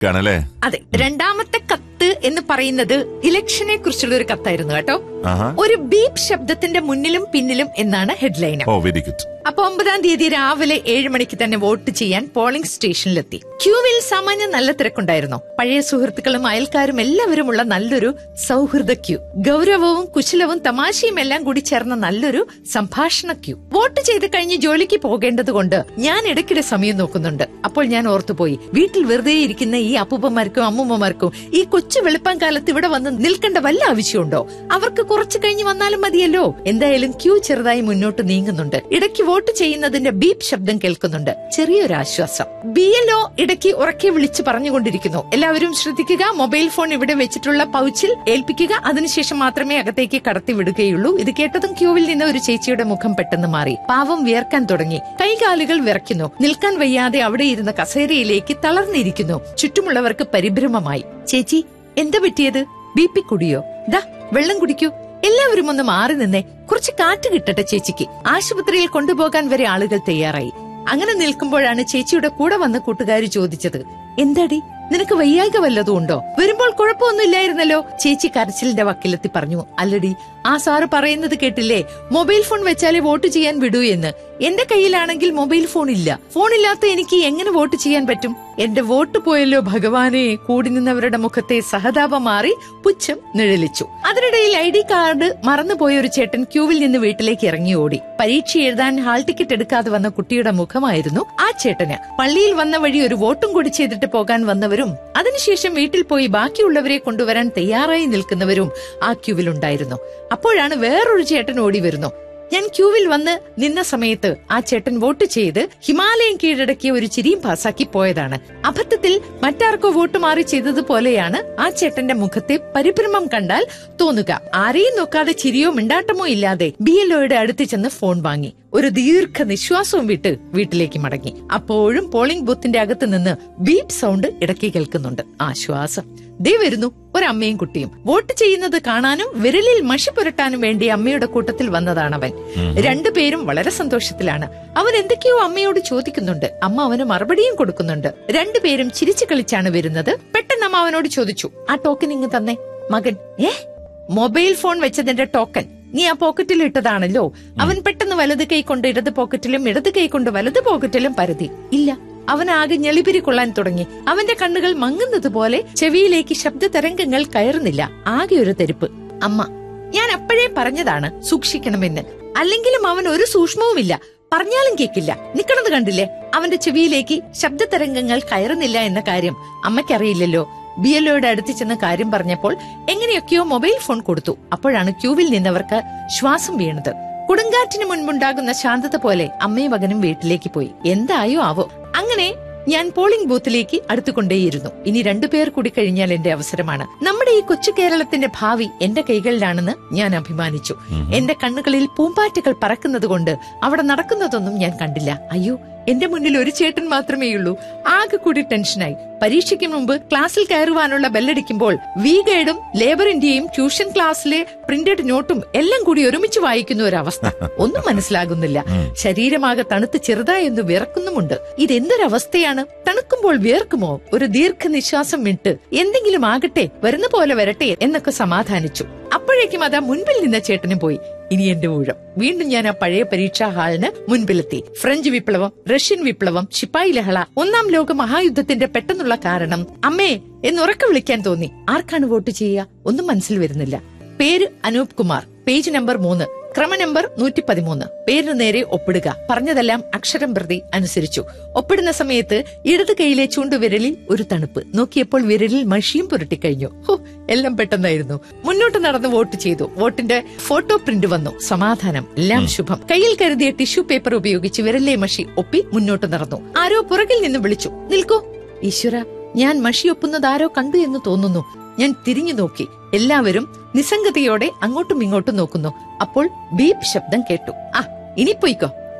ബീക്കാണല്ലേ അതെ രണ്ടാമത്തെ കത്ത് എന്ന് പറയുന്നത് ഇലക്ഷനെ കുറിച്ചുള്ള ഒരു കത്തായിരുന്നു കേട്ടോ ആഹാ ഒരു ബീപ് ശബ്ദത്തിന്റെ മുന്നിലും പിന്നിലും എന്നാണ് ഹെഡ്ലൈൻ ഓ വെരി ഗുഡ് അപ്പൊ ഒമ്പതാം തീയതി രാവിലെ ഏഴ് മണിക്ക് തന്നെ വോട്ട് ചെയ്യാൻ പോളിംഗ് സ്റ്റേഷനിലെത്തി ക്യൂവിൽ സാമാന്യ നല്ല തിരക്കുണ്ടായിരുന്നു പഴയ സുഹൃത്തുക്കളും അയൽക്കാരും എല്ലാവരുമുള്ള നല്ലൊരു സൗഹൃദ ക്യൂ ഗൗരവവും കുശലവും തമാശയും എല്ലാം കൂടി ചേർന്ന നല്ലൊരു സംഭാഷണ ക്യൂ വോട്ട് ചെയ്ത് കഴിഞ്ഞ് ജോലിക്ക് പോകേണ്ടത് കൊണ്ട് ഞാൻ ഇടയ്ക്കിടെ സമയം നോക്കുന്നുണ്ട് അപ്പോൾ ഞാൻ ഓർത്തുപോയി വീട്ടിൽ വെറുതെ ഇരിക്കുന്ന ഈ അപ്പൂപ്പന്മാർക്കും അമ്മൂമ്മമാർക്കും ഈ കൊച്ചു വെളുപ്പം കാലത്ത് ഇവിടെ വന്ന് നിൽക്കേണ്ട വല്ല ആവശ്യമുണ്ടോ അവർക്ക് കുറച്ചു കഴിഞ്ഞ് വന്നാലും മതിയല്ലോ എന്തായാലും ക്യൂ ചെറുതായി മുന്നോട്ട് നീങ്ങുന്നുണ്ട് ഇടയ്ക്ക് വോട്ട് ചെയ്യുന്നതിന്റെ ബീപ് ശബ്ദം കേൾക്കുന്നുണ്ട് ചെറിയൊരു ആശ്വാസം ബി എൽ ഒ ഇടയ്ക്ക് ഉറക്കെ വിളിച്ച് പറഞ്ഞുകൊണ്ടിരിക്കുന്നു എല്ലാവരും ശ്രദ്ധിക്കുക മൊബൈൽ ഫോൺ ഇവിടെ വെച്ചിട്ടുള്ള പൗച്ചിൽ ഏൽപ്പിക്കുക അതിനുശേഷം മാത്രമേ അകത്തേക്ക് കടത്തി വിടുകയുള്ളൂ ഇത് കേട്ടതും ക്യൂവിൽ നിന്ന് ഒരു ചേച്ചിയുടെ മുഖം പെട്ടെന്ന് മാറി പാവം വിയർക്കാൻ തുടങ്ങി കൈകാലുകൾ വിറയ്ക്കുന്നു നിൽക്കാൻ വയ്യാതെ അവിടെ ഇരുന്ന കസേരയിലേക്ക് തളർന്നിരിക്കുന്നു ചുറ്റുമുള്ളവർക്ക് പരിഭ്രമമായി ചേച്ചി എന്താ പറ്റിയത് ബി പി കുടിയോ ദാ വെള്ളം കുടിക്കൂ എല്ലാവരും ഒന്ന് മാറി നിന്നേ കുറച്ച് കാറ്റ് കിട്ടട്ടെ ചേച്ചിക്ക് ആശുപത്രിയിൽ കൊണ്ടുപോകാൻ വരെ ആളുകൾ തയ്യാറായി അങ്ങനെ നിൽക്കുമ്പോഴാണ് ചേച്ചിയുടെ കൂടെ വന്ന കൂട്ടുകാരി ചോദിച്ചത് എന്താടി നിനക്ക് വയ്യായിക വല്ലതും ഉണ്ടോ വരുമ്പോൾ കുഴപ്പമൊന്നുമില്ലായിരുന്നല്ലോ ചേച്ചി കരച്ചിലിന്റെ വക്കിലെത്തി പറഞ്ഞു അല്ലടി ആ സാറ് പറയുന്നത് കേട്ടില്ലേ മൊബൈൽ ഫോൺ വെച്ചാലേ വോട്ട് ചെയ്യാൻ വിടൂ എന്ന് എന്റെ കയ്യിലാണെങ്കിൽ മൊബൈൽ ഫോൺ ഇല്ല ഫോണില്ലാത്ത എനിക്ക് എങ്ങനെ വോട്ട് ചെയ്യാൻ പറ്റും എന്റെ വോട്ട് പോയല്ലോ ഭഗവാനെ കൂടി നിന്നവരുടെ മുഖത്തെ സഹതാപം മാറി പുച്ഛം നിഴലിച്ചു അതിനിടയിൽ ഐ ഡി കാർഡ് മറന്നുപോയ ഒരു ചേട്ടൻ ക്യൂവിൽ നിന്ന് വീട്ടിലേക്ക് ഇറങ്ങി ഓടി പരീക്ഷ എഴുതാൻ ഹാൾ ടിക്കറ്റ് എടുക്കാതെ വന്ന കുട്ടിയുടെ മുഖമായിരുന്നു ആ ചേട്ടന് പള്ളിയിൽ വന്ന വഴി ഒരു വോട്ടും കൂടി ചെയ്തിട്ട് പോകാൻ വന്നവരും അതിനുശേഷം വീട്ടിൽ പോയി ബാക്കിയുള്ളവരെ കൊണ്ടുവരാൻ തയ്യാറായി നിൽക്കുന്നവരും ആ ക്യൂവിലുണ്ടായിരുന്നു അപ്പോഴാണ് വേറൊരു ചേട്ടൻ ഓടി വരുന്നു ഞാൻ ക്യൂവിൽ വന്ന് നിന്ന സമയത്ത് ആ ചേട്ടൻ വോട്ട് ചെയ്ത് ഹിമാലയം കീഴടക്കിയ ഒരു ചിരിയും പാസാക്കി പോയതാണ് അബദ്ധത്തിൽ മറ്റാർക്കോ വോട്ട് മാറി ചെയ്തതുപോലെയാണ് ആ ചേട്ടന്റെ മുഖത്തെ പരിഭ്രമം കണ്ടാൽ തോന്നുക ആരെയും നോക്കാതെ ചിരിയോ മിണ്ടാട്ടമോ ഇല്ലാതെ ബി എൽ ഒയുടെ അടുത്ത് ചെന്ന് ഫോൺ വാങ്ങി ഒരു ദീർഘ നിശ്വാസവും വിട്ട് വീട്ടിലേക്ക് മടങ്ങി അപ്പോഴും പോളിംഗ് ബൂത്തിന്റെ അകത്ത് നിന്ന് ബീപ് സൗണ്ട് ഇടയ്ക്ക് കേൾക്കുന്നുണ്ട് ആശ്വാസം ദേ വരുന്നു ഒരമ്മയും കുട്ടിയും വോട്ട് ചെയ്യുന്നത് കാണാനും വിരലിൽ മഷി പുരട്ടാനും വേണ്ടി അമ്മയുടെ കൂട്ടത്തിൽ വന്നതാണവൻ രണ്ടുപേരും വളരെ സന്തോഷത്തിലാണ് അവൻ എന്തൊക്കെയോ അമ്മയോട് ചോദിക്കുന്നുണ്ട് അമ്മ അവന് മറുപടിയും കൊടുക്കുന്നുണ്ട് രണ്ടുപേരും ചിരിച്ചു കളിച്ചാണ് വരുന്നത് പെട്ടെന്ന് അമ്മ അവനോട് ചോദിച്ചു ആ ടോക്കൻ ഇങ്ങ് തന്നെ മകൻ ഏ മൊബൈൽ ഫോൺ വെച്ചതിന്റെ ടോക്കൻ നീ ആ പോക്കറ്റിൽ ഇട്ടതാണല്ലോ അവൻ പെട്ടെന്ന് വലത് കൈ കൊണ്ട് ഇടത് പോക്കറ്റിലും ഇടത് കൈ കൊണ്ട് വലത് പോക്കറ്റിലും പരതി ഇല്ല അവൻ ആകെ ഞെളിപിരി കൊള്ളാൻ തുടങ്ങി അവന്റെ കണ്ണുകൾ മങ്ങുന്നത് പോലെ ചെവിയിലേക്ക് ശബ്ദ തരംഗങ്ങൾ കയറുന്നില്ല ആകെ ഒരു തെരുപ്പ് അമ്മ ഞാൻ അപ്പോഴേ പറഞ്ഞതാണ് സൂക്ഷിക്കണമെന്ന് അല്ലെങ്കിലും അവൻ ഒരു സൂക്ഷ്മവുമില്ല പറഞ്ഞാലും കേക്കില്ല നിക്കണത് കണ്ടില്ലേ അവന്റെ ചെവിയിലേക്ക് ശബ്ദ തരംഗങ്ങൾ കയറുന്നില്ല എന്ന കാര്യം അമ്മയ്ക്കറിയില്ലല്ലോ ബി എൽ ഒയുടെ അടുത്ത് ചെന്ന് കാര്യം പറഞ്ഞപ്പോൾ എങ്ങനെയൊക്കെയോ മൊബൈൽ ഫോൺ കൊടുത്തു അപ്പോഴാണ് ക്യൂവിൽ നിന്നവർക്ക് ശ്വാസം വീണത് കൊടുങ്കാറ്റിന് മുൻപുണ്ടാകുന്ന ശാന്തത പോലെ അമ്മയും മകനും വീട്ടിലേക്ക് പോയി എന്തായോ ആവോ അങ്ങനെ ഞാൻ പോളിംഗ് ബൂത്തിലേക്ക് അടുത്തുകൊണ്ടേയിരുന്നു ഇനി രണ്ടുപേർ കൂടി കഴിഞ്ഞാൽ എന്റെ അവസരമാണ് നമ്മുടെ ഈ കൊച്ചു കേരളത്തിന്റെ ഭാവി എന്റെ കൈകളിലാണെന്ന് ഞാൻ അഭിമാനിച്ചു എന്റെ കണ്ണുകളിൽ പൂമ്പാറ്റകൾ പറക്കുന്നത് കൊണ്ട് അവിടെ നടക്കുന്നതൊന്നും ഞാൻ കണ്ടില്ല അയ്യോ എന്റെ മുന്നിൽ ഒരു ചേട്ടൻ മാത്രമേയുള്ളൂ ആകെ കൂടി ടെൻഷനായി പരീക്ഷയ്ക്ക് മുമ്പ് ക്ലാസ്സിൽ കയറുവാനുള്ള ബെല്ലടിക്കുമ്പോൾ വി ഗൈഡും ലേബർ ഇന്ത്യയും ട്യൂഷൻ ക്ലാസ്സിലെ പ്രിന്റഡ് നോട്ടും എല്ലാം കൂടി ഒരുമിച്ച് വായിക്കുന്ന ഒരു അവസ്ഥ ഒന്നും മനസ്സിലാകുന്നില്ല ശരീരമാകെ തണുത്ത് ചെറുതായി ഒന്ന് വിറക്കുന്നുമുണ്ട് ഇതെന്തൊരവസ്ഥയാണ് തണുക്കുമ്പോൾ വിയർക്കുമോ ഒരു ദീർഘനിശ്വാസം വിട്ട് എന്തെങ്കിലും ആകട്ടെ വരുന്ന പോലെ വരട്ടെ എന്നൊക്കെ സമാധാനിച്ചു അപ്പോഴേക്കും അതാ മുൻപിൽ നിന്ന ചേട്ടനും പോയി ഇനി എന്റെ ഊഴം വീണ്ടും ഞാൻ ആ പഴയ പരീക്ഷാ ഹാളിന് മുൻപിലെത്തി ഫ്രഞ്ച് വിപ്ലവം റഷ്യൻ വിപ്ലവം ശിപ്പായി ലഹള ഒന്നാം ലോക മഹായുദ്ധത്തിന്റെ പെട്ടെന്നുള്ള കാരണം അമ്മേ എന്നുറക്കെ വിളിക്കാൻ തോന്നി ആർക്കാണ് വോട്ട് ചെയ്യുക ഒന്നും മനസ്സിൽ വരുന്നില്ല പേര് അനൂപ് കുമാർ പേജ് നമ്പർ മൂന്ന് ക്രമ നമ്പർ നൂറ്റി പതിമൂന്ന് പേരിന് നേരെ ഒപ്പിടുക പറഞ്ഞതെല്ലാം അക്ഷരം പ്രതി അനുസരിച്ചു ഒപ്പിടുന്ന സമയത്ത് ഇടത് കൈയിലെ ചൂണ്ടുവിരലിൽ ഒരു തണുപ്പ് നോക്കിയപ്പോൾ വിരലിൽ മഷിയും പുരട്ടിക്കഴിഞ്ഞു ഹോ എല്ലാം പെട്ടെന്നായിരുന്നു മുന്നോട്ട് നടന്ന് വോട്ട് ചെയ്തു വോട്ടിന്റെ ഫോട്ടോ പ്രിന്റ് വന്നു സമാധാനം എല്ലാം ശുഭം കയ്യിൽ കരുതിയ ടിഷ്യൂ പേപ്പർ ഉപയോഗിച്ച് വിരലിലെ മഷി ഒപ്പി മുന്നോട്ട് നടന്നു ആരോ പുറകിൽ നിന്ന് വിളിച്ചു നിൽക്കൂ ഈശ്വര ഞാൻ മഷി ഒപ്പുന്നത് ആരോ കണ്ടു എന്ന് തോന്നുന്നു ഞാൻ തിരിഞ്ഞു നോക്കി എല്ലാവരും നിസ്സംഗതയോടെ അങ്ങോട്ടും ഇങ്ങോട്ടും നോക്കുന്നു അപ്പോൾ ബീപ് ശബ്ദം കേട്ടു ആ ഇനി പൊയ്ക്കോ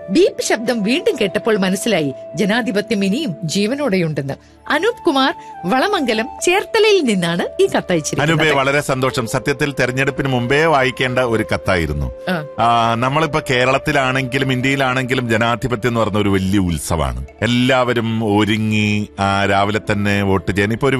ബീപ്പ് ശബ്ദം വീണ്ടും കേട്ടപ്പോൾ മനസ്സിലായി ജനാധിപത്യം ഇനിയും ജീവനോടെയുണ്ടെന്ന് അനൂപ് കുമാർ വളമംഗലം ചേർത്തലയിൽ നിന്നാണ് ഈ അനുപെ കത്തയച്ചിരിക്കുന്നത് വളരെ സന്തോഷം സത്യത്തിൽ തെരഞ്ഞെടുപ്പിന് മുമ്പേ വായിക്കേണ്ട ഒരു കത്തായിരുന്നു ആ. ആ, നമ്മളിപ്പോ കേരളത്തിലാണെങ്കിലും ഇന്ത്യയിലാണെങ്കിലും ജനാധിപത്യം എന്ന് പറഞ്ഞ ഒരു വലിയ ഉത്സവമാണ് എല്ലാവരും ഒരുങ്ങി ആ, രാവിലെ തന്നെ വോട്ട് ചെയ്യാൻ ഇപ്പൊ ഒരു